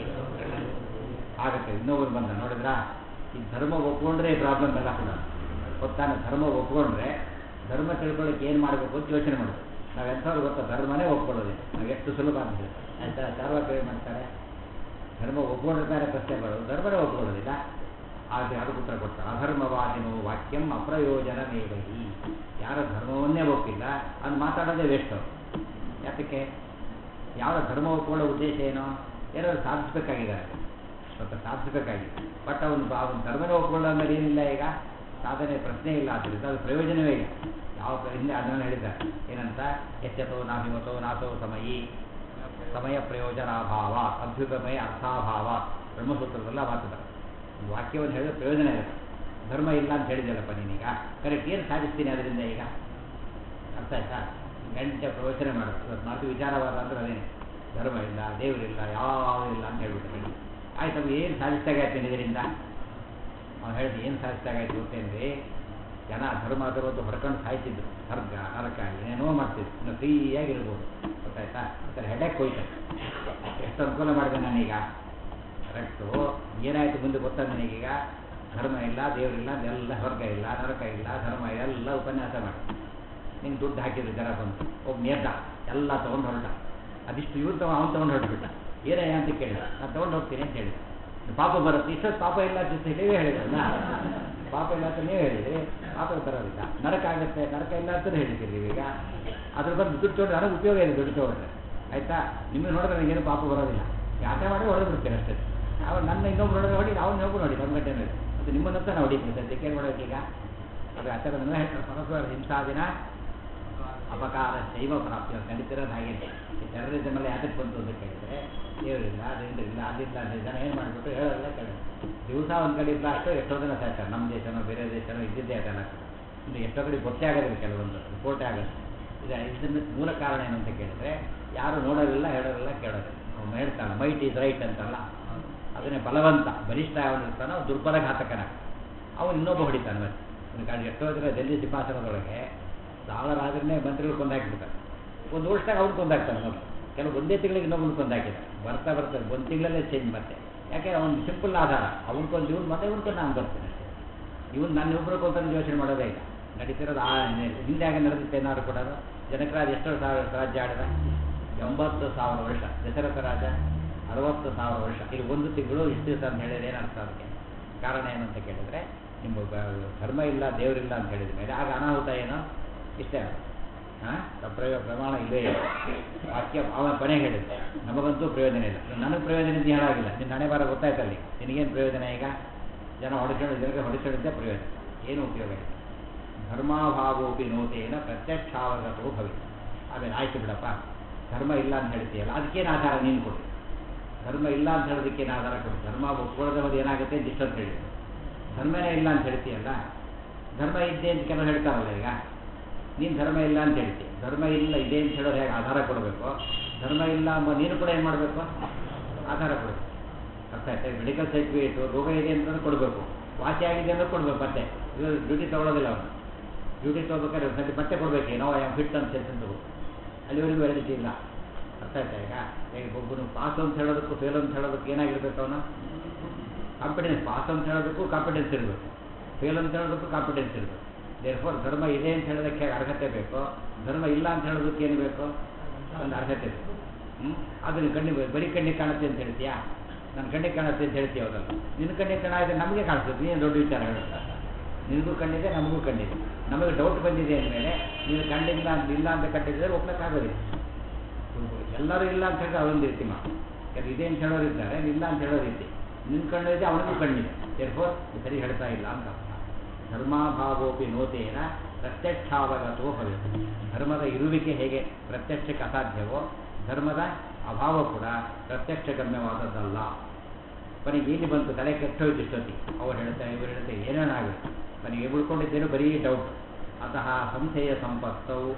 ಆಗತ್ತೆ ಇನ್ನೊಬ್ರು ಬಂದ ನೋಡಿದ್ರಾ ಈ ಧರ್ಮ ಒಪ್ಕೊಂಡ್ರೆ ಪ್ರಾಬ್ಲಮ್ ಎಲ್ಲ ಕೂಡ ಗೊತ್ತಾನೆ ಧರ್ಮ ಒಪ್ಕೊಂಡ್ರೆ ಧರ್ಮ ತಿಳ್ಕೊಳ್ಳೋಕೆ ಏನು ಮಾಡಬೇಕು ಅಂತ ಯೋಚನೆ ಮಾಡಬೇಕು ನಾವು ಎಂಥವ್ರು ಗೊತ್ತಾ ಧರ್ಮನೇ ಒಪ್ಕೊಳ್ಳೋದಿಲ್ಲ ನಾವು ಎಷ್ಟು ಸುಲಭ ಅಂತ ಹೇಳಿ ಆಯ್ತಾ ಚಾರ್ವಾಕ ಏನು ಮಾಡ್ತಾರೆ ಧರ್ಮ ಒಪ್ಕೊಂಡಿರ್ತಾರೆ ಪ್ರಶ್ನೆ ಬರೋದು ಧರ್ಮನೇ ಒಪ್ಕೊಳ್ಳೋದಿಲ್ಲ ಹಾಗೆ ಅದಕ್ಕೆ ಉತ್ತರ ಕೊಡ್ತಾರೆ ಅಧರ್ಮವಾದಿನೋ ವಾಕ್ಯಂ ಅಪ್ರಯೋಜನ ಮೇವಹಿ ಯಾರ ಧರ್ಮವನ್ನೇ ಒಪ್ಪಿಲ್ಲ ಅದು ಮಾತಾಡೋದೇ ವೇಸ್ಟ್ ಅವರು ಯಾತಕ್ಕೆ ಯಾವ ಧರ್ಮ ಒಪ್ಕೊಳ್ಳೋ ಉದ್ದೇಶ ಏನು ಏನಾದ್ರು ಸಾಧಿಸ್ಬೇಕಾಗಿದ್ದಾರೆ ಸ್ವಲ್ಪ ಸಾಧಿಸಬೇಕಾಗಿದೆ ಬಟ್ ಅವನು ಅವನು ಧರ್ಮನೇ ಒಪ್ಕೊಳ್ಳೋ ಅಂದ್ರೆ ಏನಿಲ್ಲ ಈಗ ಸಾಧನೆ ಪ್ರಶ್ನೆ ಇಲ್ಲ ಆದ್ದರಿಂದ ಅದು ಪ್ರಯೋಜನವೇ ಇಲ್ಲ ಯಾವ ಪ್ರ- ಹಿಂದೆ ಅದನ್ನು ಹೇಳಿದ್ದಾರೆ ಏನಂತ ಎಚ್ಚತೋ ನಾಭಿಮತೋ ನಾಸೋ ಸಮಯಿ ಸಮಯ ಪ್ರಯೋಜನಾಭಾವ ಅಭ್ಯುಪಮಯ ಅರ್ಥಾಭಾವ ಬ್ರಹ್ಮಸೂತ್ರದಲ್ಲ ಮಾತುಗಳು ಈ ವಾಕ್ಯವನ್ನು ಹೇಳಿದ್ರೆ ಪ್ರಯೋಜನ ಇದೆ ಧರ್ಮ ಇಲ್ಲ ಅಂತ ಹೇಳಿದೆಯಲ್ಲಪ್ಪ ನೀನೀಗ ಕರೆಕ್ಟ್ ಏನು ಸಾಧಿಸ್ತೀನಿ ಅದರಿಂದ ಈಗ ಅರ್ಥ ಆಯ್ತಾ ಗಂಟೆ ಪ್ರವಚನ ಮಾಡೋದು ಇವತ್ತು ಮಾತು ವಿಚಾರವಾದ ಅಂದ್ರೆ ಅದೇನೆ ಧರ್ಮ ಇಲ್ಲ ದೇವರಿಲ್ಲ ಯಾವುದೂ ಇಲ್ಲ ಅಂತ ಹೇಳ್ಬಿಟ್ಟು ಆಯ್ತು ಅದು ಏನು ಸಾಧಿಸ್ದಾಗಾಯ್ತು ಇದರಿಂದ ಅವ್ನು ಹೇಳಿದ ಏನು ಸಾಧಿಸ್ದಾಗಾಯ್ತು ಅಂತಂದ್ರೆ ಜನ ಧರ್ಮ ಅದರದ್ದು ಹೊಡ್ಕೊಂಡು ಸಾಯ್ತಿದ್ರು ಸ್ವರ್ಗ ನರಕ ಏನೇನೋ ಮಾಡ್ತಿದ್ರು ಇನ್ನು ಫ್ರೀಯಾಗಿರ್ಬೋದು ಗೊತ್ತಾಯ್ತಾ ಆ ಹೆಡೆಕ್ ಹೋಯ್ತಾರೆ ಎಷ್ಟು ಅನುಕೂಲ ಮಾಡಿದೆ ನಾನೀಗ ಕರೆಕ್ಟು ಏನಾಯ್ತು ಮುಂದೆ ಗೊತ್ತಾ ನನಗೀಗ ಧರ್ಮ ಇಲ್ಲ ದೇವರಿಲ್ಲ ಎಲ್ಲ ಸ್ವರ್ಗ ಇಲ್ಲ ನರಕ ಇಲ್ಲ ಧರ್ಮ ಎಲ್ಲ ಉಪನ್ಯಾಸ ಮಾಡಿ ನಿಂಗೆ ದುಡ್ಡು ಹಾಕಿದ್ರು ಜನ ಬಂದು ಒಬ್ಬ ನೇತ ಎಲ್ಲ ತೊಗೊಂಡು ಹೊರಟ ಅದಿಷ್ಟು ಇವ್ರು ತಗೊಂಡು ಅವ್ನು ತೊಗೊಂಡು ಹೊರಟ್ಬಿಟ್ಟ ಏನಯ್ಯ ಅಂತ ಕೇಳಿದ ನಾನು ತೊಗೊಂಡು ಹೋಗ್ತೀನಿ ಅಂತ ಹೇಳಿದ ಪಾಪ ಬರುತ್ತೆ ಇಷ್ಟೊತ್ತು ಪಾಪ ಇಲ್ಲ ಅಂತ ನೀವೇ ಹೇಳಿದ್ರಲ್ಲ ಪಾಪ ಇಲ್ಲ ಅಂತ ನೀವೇ ಹೇಳಿದ್ರಿ ಪಾಪ ಬರೋದಿಲ್ಲ ನರಕ ಆಗುತ್ತೆ ನರಕ ಇಲ್ಲ ಅಂತ ಹೇಳಿದ್ದೀರಿ ನೀವೀಗ ಅದ್ರ ಬಂದು ದುಡ್ಡು ತೊಗೊಂಡು ನನಗೆ ಉಪಯೋಗ ಇದೆ ದುಡ್ಡು ತೊಗೊಂಡ್ರೆ ಆಯ್ತಾ ನಿಮಗೆ ನೋಡಿದ್ರೆ ನನಗೇನು ಪಾಪ ಬರೋದಿಲ್ಲ ಯಾಕೆ ಮಾಡಿ ಹೊಡೆದು ಬಿಡ್ತೀನಿ ಅಷ್ಟೇ ಅವ್ರು ನನ್ನ ಇನ್ನೊಬ್ರು ನೋಡಿದ್ರೆ ಹೊಡಿ ಅವ್ನು ಹೋಗು ನೋಡಿ ನಮ್ಮ ಗಂಟೆ ನೋಡಿ ಅದು ನಿಮ್ಮನ್ನಂತ ನಾವು ಹೊಡಿತೀನಿ ಸದ್ಯಕ್ಕೆ ಏನು ಮಾಡೋಕೆ ಈಗ ಅದು ಆ ಥರ ನನ್ನ ಹೇಳ್ತಾರೆ ಪರಸ್ಪರ ಹಿಂಸಾದಿನ ಅಪಕಾರ ಶೈವ ಪ್ರಾಪ್ತಿ ನಡೀತಿರೋದು ಹಾಗೆ ಟೆರರಿಸಮ್ ಎಲ್ಲ ಯಾತಕ್ಕೆ ಬಂತು ಅಂತ ಕೇಳಿದ್ರೆ ದೇವರಿಲ್ಲ ಅದೇನಿಲ್ಲ ಅದಿಲ್ಲ ಅದೇ ಜನ ಏನು ಮಾಡಿಬಿಟ್ಟು ಹೇಳೋಲ್ಲ ಕೇಳಿ ದಿವಸ ಒಂದು ಕಡೆ ಬ್ಲಾಸ್ಟ್ ಎಷ್ಟೋ ಜನ ಸಾಯ್ತಾರೆ ನಮ್ಮ ದೇಶನೋ ಬೇರೆ ದೇಶನೋ ಇದ್ದಿದ್ದೇ ಅದೆಲ್ಲ ಇನ್ನು ಎಷ್ಟೋ ಕಡೆ ಗೊತ್ತೇ ಆಗೋದಿಲ್ಲ ಕೆಲವೊಂದು ರಿಪೋರ್ಟೇ ಆಗುತ್ತೆ ಇದು ಇದನ್ನ ಮೂಲ ಕಾರಣ ಏನು ಅಂತ ಕೇಳಿದ್ರೆ ಯಾರು ನೋಡೋದಿಲ್ಲ ಹೇಳೋದಿಲ್ಲ ಕೇಳೋದಿಲ್ಲ ಅವ್ನು ಹೇಳ್ತಾನೆ ಮೈಟ್ ಈಸ್ ರೈಟ್ ಅಂತಲ್ಲ ಅದನ್ನೇ ಬಲವಂತ ಬಲಿಷ್ಠ ಅವನಿರ್ತಾನೋ ದುರ್ಬಲ ಘಾತಕನ ಅವನು ಇನ್ನೊಬ್ಬ ಹೊಡಿತಾನೆ ಮತ್ತೆ ಒಂದು ಕಾರಣ ಎಷ್ಟೋ ಜನ ಡೆಲ್ಲಿ ಸಿಂಹಾಸನದೊಳಗೆ ಸಾವಿರಾದ್ರೇ ಮಂತ್ರಿಗಳು ಕೊಂದಾಕಿಬಿಡ್ತಾರೆ ಒಂದು ವರ್ಷದಾಗ ಅವ್ರು ಕೊಂದಾಕ್ತಾನೆ ಮೊದಲು ಕೆಲವು ಒಂದೇ ತಿಂಗಳಿಗೆ ಇನ್ನೊಬ್ಬರು ಕೊಂದಾಕಿದ್ದಾರೆ ಬರ್ತಾ ಬರ್ತಾರೆ ಒಂದು ತಿಂಗಳಲ್ಲೇ ಚೇಂಜ್ ಮತ್ತೆ ಯಾಕೆ ಅವ್ನು ಸಿಂಪಲ್ ಆಧಾರ ಅವನ್ಕೊಂದು ಇವ್ನು ಮತ್ತೆ ಇವ್ನ್ಕೊಂಡು ನಾನು ಬರ್ತೀನಿ ಅಷ್ಟೇ ಇವನು ನನ್ನ ಒಬ್ಬರು ಕೊಂತ ಯೋಚನೆ ಮಾಡೋದೇ ಇಲ್ಲ ನಡೀತಿರೋದು ಆ ಹಿಂದೆ ಆಗ ನಡೆದಿತ್ತು ಏನಾದ್ರು ಕೂಡ ಜನಕರಾಜ ಎಷ್ಟು ಸಾವಿರ ರಾಜ್ಯ ಆಡಿದ ಎಂಬತ್ತು ಸಾವಿರ ವರ್ಷ ದಶರಥ ರಾಜ ಅರವತ್ತು ಸಾವಿರ ವರ್ಷ ಇಲ್ಲಿ ಒಂದು ತಿಂಗಳು ಇಷ್ಟು ದಿವಸ ಅಂತ ಹೇಳಿದ್ರೆ ಏನರ್ಥ ಅದಕ್ಕೆ ಕಾರಣ ಏನಂತ ಕೇಳಿದ್ರೆ ನಿಮ್ಮ ಬ- ಧರ್ಮ ಇಲ್ಲ ದೇವರಿಲ್ಲ ಅಂತ ಹೇಳಿದ ಮೇಲೆ ಆಗ ಅನಾಹುತ ಏನು ಇಷ್ಟೇ ಹಾಂ ಪ್ರಯೋಗ ಪ್ರಮಾಣ ಇಲ್ಲೇ ಇಲ್ಲ ವಾಕ್ಯ ಅವನ ಕೊನೆ ಹೇಳಿದ್ದೆ ನಮಗಂತೂ ಪ್ರಯೋಜನ ಇಲ್ಲ ನನಗೆ ಪ್ರಯೋಜನ ಅಂತ ಹೇಳಾಗಿಲ್ಲ ನಿನ್ನ ಹಣೆ ಬಾರ ಗೊತ್ತಾಯ್ತಲ್ಲಿ ನಿನಗೇನು ಪ್ರಯೋಜನ ಈಗ ಜನ ಹೊಡೆಸ್ಕೊಂಡು ಜನರಿಗೆ ಹೊಡೆಸ್ಕೊಂಡಿದ್ದೆ ಪ್ರಯೋಜನ ಏನು ಉಪಯೋಗ ಇಲ್ಲ ಧರ್ಮಾಭಾವೋಪಿ ನೋತೇನ ಪ್ರತ್ಯಕ್ಷಾವಗತೋ ಭವಿ ಆಮೇಲೆ ಆಯ್ತು ಬಿಡಪ್ಪ ಧರ್ಮ ಇಲ್ಲ ಅಂತ ಹೇಳ್ತೀಯಲ್ಲ ಅದಕ್ಕೇನು ಆಧಾರ ನೀನು ಕೊಡು ಧರ್ಮ ಇಲ್ಲ ಅಂತ ಹೇಳೋದಕ್ಕೇನು ಆಧಾರ ಕೊಡು ಧರ್ಮ ಒಪ್ಕೊಳ್ಳೋದು ಏನಾಗುತ್ತೆ ಅಂತ ಇಷ್ಟೊಂದು ಹೇಳಿ ಧರ್ಮನೇ ಇಲ್ಲ ಅಂತ ಹೇಳ್ತೀಯಲ್ಲ ಧರ್ಮ ಇದ್ದೆ ಅಂತ ಕೆಲವರು ಹೇಳ್ತಾರಲ್ಲ ಈಗ ನೀನು ಧರ್ಮ ಇಲ್ಲ ಅಂತ ಹೇಳ್ತೀಯ ಧರ್ಮ ಇಲ್ಲ ಇದೆ ಅಂತ ಹೇಳೋದು ಹೇಗೆ ಆಧಾರ ಕೊಡಬೇಕು ಧರ್ಮ ಇಲ್ಲ ಅಂಬ ನೀನು ಕೂಡ ಏನು ಮಾಡಬೇಕು ಆಧಾರ ಕೊಡಬೇಕು ಅರ್ಥ ಆಯ್ತಾ ಮೆಡಿಕಲ್ ಸರ್ಟಿಫಿಕೇಟು ರೋಗ ಇದೆ ಅಂತಂದ್ರೆ ಕೊಡಬೇಕು ವಾಸಿ ಆಗಿದೆ ಅಂದ್ರೆ ಕೊಡಬೇಕು ಮತ್ತೆ ಇದು ಡ್ಯೂಟಿ ತೊಗೊಳೋದಿಲ್ಲ ಅವನು ಡ್ಯೂಟಿ ತೊಗೋಬೇಕಾದ್ರೆ ಸದ್ಯ ಮತ್ತೆ ಕೊಡಬೇಕು ಏನೋ ಯಾವ ಫಿಟ್ ಅಂತ ಹೇಳ್ಕೊಂಡು ಅಲ್ಲಿವರೆಗೂ ವ್ಯಾಲಿಡಿಟಿ ಇಲ್ಲ ಅರ್ಥ ಆಯ್ತಾ ಈಗ ಈಗ ಒಬ್ಬನು ಪಾಸ್ ಅಂತ ಹೇಳೋದಕ್ಕೂ ಫೇಲ್ ಅಂತ ಹೇಳೋದಕ್ಕೆ ಏನಾಗಿರ್ಬೇಕು ಅವನು ಕಾನ್ಫಿಡೆನ್ಸ್ ಪಾಸ್ ಅಂತ ಹೇಳೋದಕ್ಕೂ ಕಾನ್ಫಿಡೆನ್ಸ್ ಇರಬೇಕು ಫೇಲ್ ಅಂತ ಹೇಳೋದಕ್ಕೂ ಕಾನ್ಫಿಡೆನ್ಸ್ ಇರಬೇಕು ದೇರ್ಫೋರ್ ಧರ್ಮ ಇದೆ ಅಂತ ಹೇಳೋದಕ್ಕೆ ಅರ್ಹತೆ ಬೇಕು ಧರ್ಮ ಇಲ್ಲ ಅಂತ ಹೇಳೋದಕ್ಕೆ ಏನು ಬೇಕು ಒಂದು ಅರ್ಹತೆ ಬೇಕು ಹ್ಞೂ ಅದು ನೀನು ಕಣ್ಣಿ ಬರೀ ಕಣ್ಣಿಗೆ ಕಾಣುತ್ತೆ ಅಂತ ಹೇಳ್ತೀಯಾ ನನ್ನ ಕಣ್ಣಿಗೆ ಕಾಣುತ್ತೆ ಅಂತ ಹೇಳ್ತೀಯ ಹೌದಲ್ಲ ನಿನ್ನ ಕಣ್ಣಿಗೆ ಕಾಣ ಇದೆ ನಮಗೆ ಕಾಣಿಸ್ತದೆ ನೀನು ದೊಡ್ಡ ವಿಚಾರ ಹೇಳ್ತಾ ನಿನಗೂ ಕಣ್ಣಿದೆ ನಮಗೂ ಕಣ್ಣಿದೆ ನಮಗೆ ಡೌಟ್ ಬಂದಿದೆ ಅಂದಮೇಲೆ ನೀನು ಕಣ್ಣಿಲ್ಲ ಅಂತ ಇಲ್ಲ ಅಂತ ಕಟ್ಟಿದ್ರೆ ಒಪ್ಲಕ್ಕಾಗೋದಿಲ್ಲ ಎಲ್ಲರೂ ಇಲ್ಲ ಅಂತ ಹೇಳಿದ್ರೆ ಅವರೊಂದು ರೀತಿ ಮಾತು ಯಾಕೆ ಇದೆ ಅಂತ ಹೇಳೋರು ಇದ್ದಾರೆ ಇಲ್ಲ ಅಂತ ಹೇಳೋ ರೀತಿ ನಿನ್ನ ಕಣ್ಣು ಇದೆ ಅವನಿಗೂ ಕಣ್ಣಿದೆ ಎರ್ಫೋರ್ ಸರಿ ಹೇಳ್ತಾ ಇಲ್ಲ ಅಂತ ಅರ್ಥ ಧರ್ಮಾಭಾವೋಪಿ ನೋತೇನ ಪ್ರತ್ಯಕ್ಷಾವಗತೋ ಭವಿತು ಧರ್ಮದ ಇರುವಿಕೆ ಹೇಗೆ ಪ್ರತ್ಯಕ್ಷಕ್ಕೆ ಅಸಾಧ್ಯವೋ ಧರ್ಮದ ಅಭಾವ ಕೂಡ ಪ್ರತ್ಯಕ್ಷ ಗಮ್ಯವಾದದ್ದಲ್ಲ ಕೊನೆಗೆ ಇಲ್ಲಿ ಬಂತು ತಲೆ ಕೆಟ್ಟೋಯ್ತು ಇಷ್ಟೊತ್ತಿ ಅವ್ರು ಹೇಳ್ತಾರೆ ಇವರು ಹೇಳ್ತಾರೆ ಏನೇನಾಗುತ್ತೆ ಕೊನೆಗೆ ಉಳ್ಕೊಂಡಿದ್ದೇನು ಬರೀ ಡೌಟ್ ಅತಃ ಸಂಶಯ ಸಂಪತ್ತವು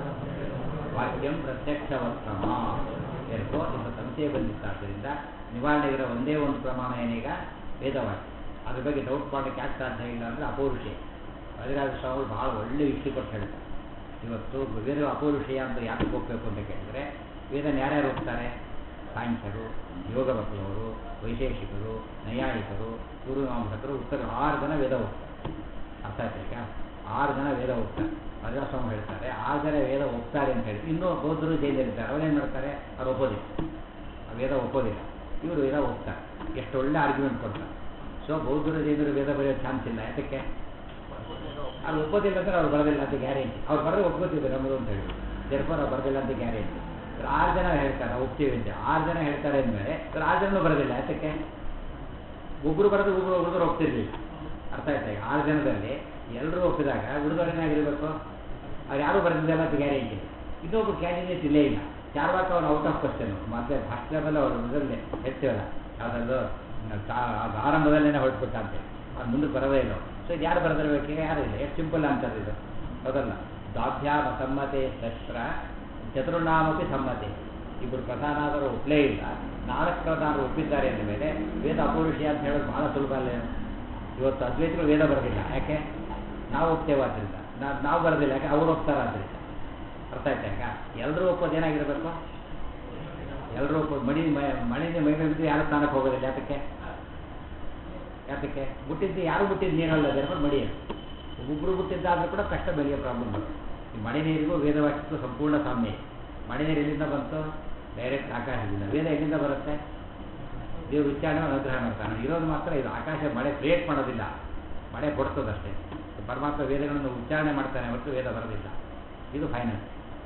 ವಾಕ್ಯಂ ಪ್ರತ್ಯಕ್ಷವತ್ತಮ ಎರ್ಕೋ ನಿಮ್ಮ ಸಂಶಯ ಬಂದಿತ್ತಾದ್ದರಿಂದ ನಿವಾರಣೆ ಇರೋ ಒಂದೇ ಒಂದು ಪ್ರಮಾಣ ಏನೀಗ ವೇದವಾಕ್ಯ ಅದ್ರ ಬಗ್ಗೆ ಡೌಟ್ ಮಾಡಲಿಕ್ಕೆ ಯಾಕೆ ಸಾಧ್ಯ ಇಲ್ಲ ಅಂದರೆ ಅಪೌರುಷೆ ವಜ್ರಾಜ ಸ್ವಾಮಿಗಳು ಭಾಳ ಒಳ್ಳೆ ಯುಕ್ತಿ ಕೊಟ್ಟು ಹೇಳ್ತಾರೆ ಇವತ್ತು ವೇದ ಅಪೌರುಷೇಯ ಅಂತ ಯಾಕೆ ಹೋಗ್ಬೇಕು ಅಂತ ಕೇಳಿದ್ರೆ ವೇದನ ಯಾರ್ಯಾರು ಹೋಗ್ತಾರೆ ಸಾಂಖ್ಯರು ಯೋಗ ಬಸವರು ವೈಶೇಷಿಕರು ನೈಯಾಯಿಕರು ಪೂರ್ವಮಾಂಸಕರು ಉತ್ತರ ಆರು ಜನ ವೇದ ಹೋಗ್ತಾರೆ ಅರ್ಥ ಆಯ್ತಾ ಈಗ ಆರು ಜನ ವೇದ ಹೋಗ್ತಾರೆ ವಜ್ರಸ್ವಾಮಿ ಹೇಳ್ತಾರೆ ಆರು ಜನ ವೇದ ಹೋಗ್ತಾರೆ ಅಂತ ಹೇಳಿ ಇನ್ನೂ ಬೌದ್ಧರು ಜೈಲಿರ್ತಾರೆ ಅವರೇನು ಮಾಡ್ತಾರೆ ಅವ್ರು ಒಪ್ಪೋದಿಲ್ಲ ಆ ವೇದ ಒಪ್ಪೋದಿಲ್ಲ ಇವರು ವೇದ ಹೋಗ್ತಾರೆ ಎಷ್ಟು ಒಳ್ಳೆ ಆರ್ಗ್ಯುಮೆಂಟ್ ಕೊಡ್ತಾರೆ ಸೊ ಬೌದ್ಧರು ಜೈನರು ವೇದ ಬರೆಯೋ ಚಾನ್ಸ್ ಇಲ್ಲ ಯಾತಕ್ಕೆ ಅವ್ರು ಒಪ್ಪೋದಿಲ್ಲ ಅಂದ್ರೆ ಅವ್ರು ಬರೋದಿಲ್ಲ ಅಂತ ಗ್ಯಾರಂಟಿ ಅವ್ರು ಬರೋದು ಒಪ್ಕೋತಿದ್ರು ನಮ್ಮದು ಅಂತ ಹೇಳಿ ಜರ್ಫರ್ ಅವ್ರು ಬರೋದಿಲ್ಲ ಅಂತ ಗ್ಯಾರಂಟಿ ಇವ್ರು ಆರು ಜನ ಹೇಳ್ತಾರೆ ಒಪ್ತೀವಿ ಅಂತ ಆರು ಜನ ಹೇಳ್ತಾರೆ ಅಂದಮೇಲೆ ಇವ್ರು ಆರು ಜನನೂ ಬರೋದಿಲ್ಲ ಯಾತಕ್ಕೆ ಒಬ್ಬರು ಬರೋದು ಒಬ್ಬರು ಒಬ್ಬರು ಒಪ್ತಿರ್ಲಿಲ್ಲ ಅರ್ಥ ಆಯ್ತಾ ಈಗ ಆರು ಜನದಲ್ಲಿ ಎಲ್ಲರೂ ಒಪ್ಪಿದಾಗ ಉಳಿದವರೇನಾಗಿರಬೇಕು ಅವ್ರು ಯಾರೂ ಬರೆದಿದ್ದಲ್ಲ ಅಂತ ಗ್ಯಾರಂಟಿ ಇನ್ನೊಬ್ಬ ಕ್ಯಾಂಡಿಡೇಟ್ ಇಲ್ಲೇ ಇಲ್ಲ ಚಾರ್ವಾಕ ಅವ್ನು ಔಟ್ ಆಫ್ ಕ್ವಶನ್ ಮತ್ತೆ ಫಸ್ಟ್ ಲೆವೆಲ್ ಅವರು ಇದರಲ್ಲೇ ಹೇಳ್ತೀವಲ್ಲ ಯಾವುದಲ್ಲೂ ಆರಂಭದಲ್ಲೇ ಹೊರಟ್ಬಿಟ್ಟ ಅಂತೆ ಅವ್ನು ಮುಂದಕ್ಕೆ ಬರೋದೇ ಇಲ್ಲ ಸೊ ಇದು ಯಾರು ಬರೆದಿರ್ಬೇಕು ಯಾರು ಇಲ್ಲ ಎಷ್ಟು ಸಿಂಪಲ್ ಆನ್ಸರ್ ಇದು ಹೌದಲ್ಲ ದಾಭ್ಯಾಮ ಸಮ್ಮತೆ ಶಸ್ತ್ರ ಚತುರ್ನಾಮಪಿ ಸಮ್ಮತೆ ಇಬ್ಬರು ಪ್ರಧಾನಾದರೂ ಒಪ್ಪಲೇ ಇಲ್ಲ ನಾಲ್ಕು ಪ್ರಧಾನರು ಒಪ್ಪಿದ್ದಾರೆ ಅಂದ ಮೇಲೆ ವೇದ ಅಪೌರುಷಿ ಅಂತ ಹೇಳೋದು ಬಹಳ ಸುಲಭ ಅಲ್ಲ ಇವತ್ತು ಅದ್ವೈತರು ವೇದ ಬರೋದಿಲ್ಲ ಯಾಕೆ ನಾವು ಒಪ್ತೇವೆ ಆದ್ದರಿಂದ ನಾವು ನಾವು ಬರೋದಿಲ್ಲ ಯಾಕೆ ಅವ್ರು ಒಪ್ತಾರೆ ಆದ್ದರಿಂದ ಅರ್ಥ ಆಯ್ತಾ ಯಾಕ ಎಲ್ಲರೂ ಒಪ್ಪೋದು ಏನಾಗಿರಬೇಕು ಎಲ್ಲರೂ ಒಪ್ಪೋದು ಮಣಿ ಮಣಿನ ಮೈ ಮೇಲೆ ಬಿದ್ದು ಯಾರು ಸ್ನಾನಕ್ಕೆ ಹೋಗೋದಿಲ್ಲ ಯಾತಕ್ಕೆ ಯಾತಕ್ಕೆ ಬಿಟ್ಟಿದ್ದು ಯಾರು ಬಿಟ್ಟಿದ್ದು ನೀರಲ್ಲ ಅದರ ಮಡಿಯೋದು ಒಬ್ಬರು ಬಿಟ್ಟಿದ್ದಾದ್ರೂ ಕೂಡ ಕಷ್ಟ ಬೆಲೆಯ ಪ್ರಾಬ್ಲಮ್ ಈ ಮಳೆ ನೀರಿಗೂ ವೇದವಾಕ್ಯಕ್ಕೂ ಸಂಪೂರ್ಣ ಸಾಮ್ಯ ಮಳೆ ನೀರು ಎಲ್ಲಿಂದ ಬಂತು ಡೈರೆಕ್ಟ್ ಆಕಾಶದಿಂದ ವೇದ ಎಲ್ಲಿಂದ ಬರುತ್ತೆ ದೇವರು ಉಚ್ಚಾರಣೆ ಅನುಗ್ರಹ ಮಾಡ್ತಾನೆ ಇರೋದು ಮಾತ್ರ ಇದು ಆಕಾಶ ಮಳೆ ಕ್ರಿಯೇಟ್ ಮಾಡೋದಿಲ್ಲ ಮಳೆ ಕೊಡ್ತದಷ್ಟೇ ಪರಮಾತ್ಮ ವೇದಗಳನ್ನು ಉಚ್ಚಾರಣೆ ಮಾಡ್ತಾನೆ ಹೊರತು ವೇದ ಬರೋದಿಲ್ಲ ಇದು ಫೈನಲ್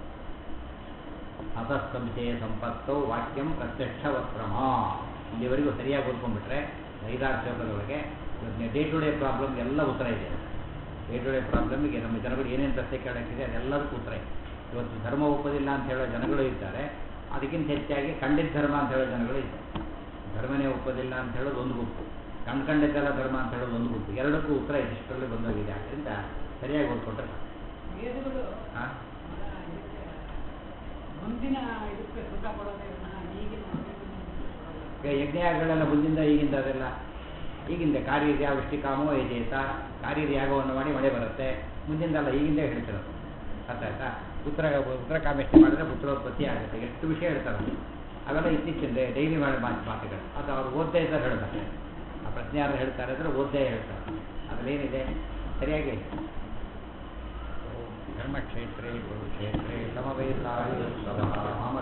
ಅತಸ್ತಂಶಯ ಸಂಪತ್ತೋ ವಾಕ್ಯಂ ಪ್ರತ್ಯಕ್ಷ ವಕ್ರಮ ಇಲ್ಲಿವರೆಗೂ ಸರಿಯಾಗಿ ಓದ್ಕೊಂಡ್ಬಿಟ್ರೆ ಐದಾರು ಶ್ಲೋಕದೊಳಗೆ ಡೇ ಟು ಡೇ ಪ್ರಾಬ್ಲಮ್ ಎಲ್ಲ ಉತ್ತರ ಇದೆ ಡೇ ಟು ಡೇ ಪ್ರಾಬ್ಲಮ್ಗೆ ನಮ್ಮ ಜನಗಳು ಏನೇನು ಪ್ರಶ್ನೆ ಕೇಳೋಕ್ಕಿದೆ ಅದೆಲ್ಲದಕ್ಕೂ ಉತ್ತರ ಇದೆ ಇವತ್ತು ಧರ್ಮ ಒಪ್ಪೋದಿಲ್ಲ ಅಂತ ಹೇಳೋ ಜನಗಳು ಇದ್ದಾರೆ ಅದಕ್ಕಿಂತ ಹೆಚ್ಚಾಗಿ ಖಂಡಿತ ಧರ್ಮ ಅಂತ ಹೇಳೋ ಜನಗಳು ಇದ್ದಾರೆ ಧರ್ಮನೇ ಒಪ್ಪೋದಿಲ್ಲ ಅಂತ ಹೇಳೋದು ಒಂದು ಗುಂಪು ಕಂಡ್ಕಂಡಿದ್ದೆಲ್ಲ ಧರ್ಮ ಅಂತ ಹೇಳೋದು ಒಂದು ಗುಂಪು ಎರಡಕ್ಕೂ ಉತ್ತರ ಇದಿಷ್ಟರಲ್ಲಿ ಬಂದೋಗಿದೆ ಆದ್ದರಿಂದ ಸರಿಯಾಗಿ ಓದ್ಕೊಟ್ರೆ ಸಾಕು. ವೇದಗಳು ಹಾ? ಮುಂದಿನ ಇದಕ್ಕೆ ಸುಖ ಕೊಡೋದೇ ವಿನಃ ಈಗಿನ ಈಗ ಯಜ್ಞಯಾಗಗಳೆಲ್ಲ ಮುಂದಿಂದ ಈಗಿಂದ ಅದೆಲ್ಲ ಈಗಿಂದ ಕಾರ್ಯ ವೃಷ್ಟಿಕಾಮೋ ಯಜೇತ ಕಾರ್ಯದ ಯಾಗವನ್ನು ಮಾಡಿ ಮಳೆ ಬರುತ್ತೆ ಮುಂದಿಂದಲ್ಲ ಈಗಿಂದ ಹೇಳ್ತಿರೋದು ಅರ್ಥ ಆಯ್ತಾ ಪುತ್ರ ಪುತ್ರ ಕಾಮೇಷ್ಟಿ ಮಾಡಿದ್ರೆ ಪುತ್ರೋತ್ಪತ್ತಿ ಆಗುತ್ತೆ ಎಷ್ಟು ವಿಷಯ ಹೇಳ್ತಾರೆ ಅವೆಲ್ಲ ಇತ್ತೀಚಿನ ಡೈಲಿ ಮಾಡಿ ಮಾತು ಮಾತುಗಳು ಅದು ಅವ್ರು ಓದ್ದೇ ಇದ್ದಾರೆ ಹೇಳ್ತಾರೆ ಆ ಪ್ರಶ್ನೆ ಯಾರು ಹೇಳ್ತಾರೆ ಅಂದರೆ ಓದ್ದೇ ಹೇಳ್ತಾರೆ ಅದರಲ್ಲೇನಿದೆ ಸರಿಯಾಗಿ ಇದೆ. ಧರ್ಮಕ್ಷೇತ್ರೇ ಕುರುಕ್ಷೇತ್ರೇ ಸಮವೇತಾಯ